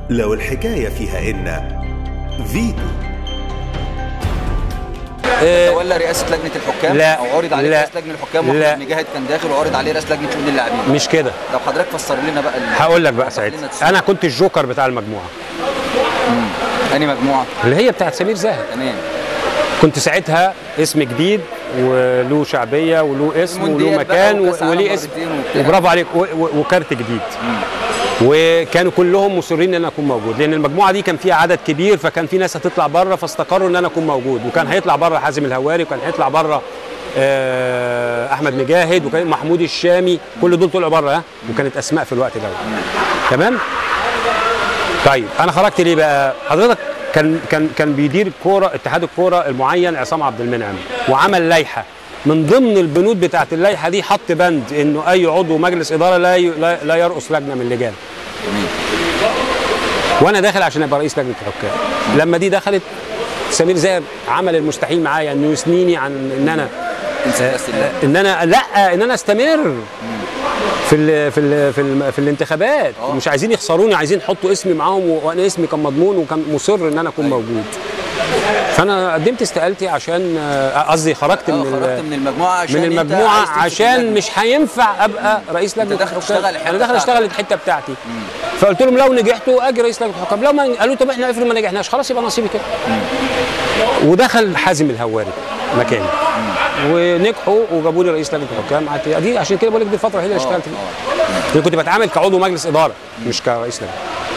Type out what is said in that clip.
لو الحكاية فيها إن فيتو تولى رئاسه لجنه الحكام لا، او عرض عليه لا، رئاسه لجنه الحكام لا. واحمد مجاهد كان داخل وعرض عليه رئاسه لجنه شؤون اللاعبين مش كده لو حضرتك فسر لنا بقى ال- هقول لك بقى وضح لنا ساعتها الصورة. انا كنت الجوكر بتاع المجموعه انهي مجموعه اللي هي بتاعت سمير زاهد تمام كنت ساعتها اسم جديد وله شعبيه وله اسم وله المونديال بقى مكان وكأس عالم وليه اسم مرتين وبتاع. وبرافو عليك و- و- وكارت جديد وكانوا كلهم مصرين ان انا اكون موجود لان المجموعه دي كان فيها عدد كبير فكان في ناس هتطلع بره فاستقروا ان انا اكون موجود وكان هيطلع بره حازم الهواري وكان هيطلع بره آه، احمد مجاهد وكان محمود الشامي كل دول طلعوا بره ها وكانت اسماء في الوقت ده تمام طيب انا خرجت ليه بقى حضرتك كان كان كان بيدير الكوره اتحاد الكوره المعين عصام عبد المنعم وعمل لائحه من ضمن البنود بتاعت اللائحه دي حط بند انه اي عضو مجلس اداره لا ي- لا, لا يرقص لجنه من اللجان وانا داخل عشان ابقى رئيس لجنه الحكام لما دي دخلت سمير زاهر عمل المستحيل معايا انه يثنيني عن ان انا تنسى بس الله ان انا لا ان انا استمر في ال في ال في, ال في الانتخابات آه. مش عايزين يخسروني عايزين يحطوا اسمي معاهم و- وانا اسمي كان مضمون وكان مصر ان انا اكون موجود فانا قدمت استقالتي عشان آه، قصدي خرجت اه من خرجت ال- من المجموعه عشان من أنت المجموعه عايز تمسك عشان اللجنة. مش هينفع ابقى رئيس لجنه داخل الحكام تشتغل الحتة انا داخل اشتغل بتاعتك. الحته بتاعتي فقلت لهم لو نجحتوا اجي رئيس لجنه الحكام لو ما قالوا طب احنا افرض ما نجحناش خلاص يبقى نصيبي كده ودخل حازم الهواري مكاني ونجحوا وجابوا لي رئيس لجنه الحكام قعدت- دي عشان كده بقول لك دي الفتره الوحيده اللي آه، اشتغلت فيها لأن كنت بتعامل كعضو مجلس اداره مش كرئيس لجنه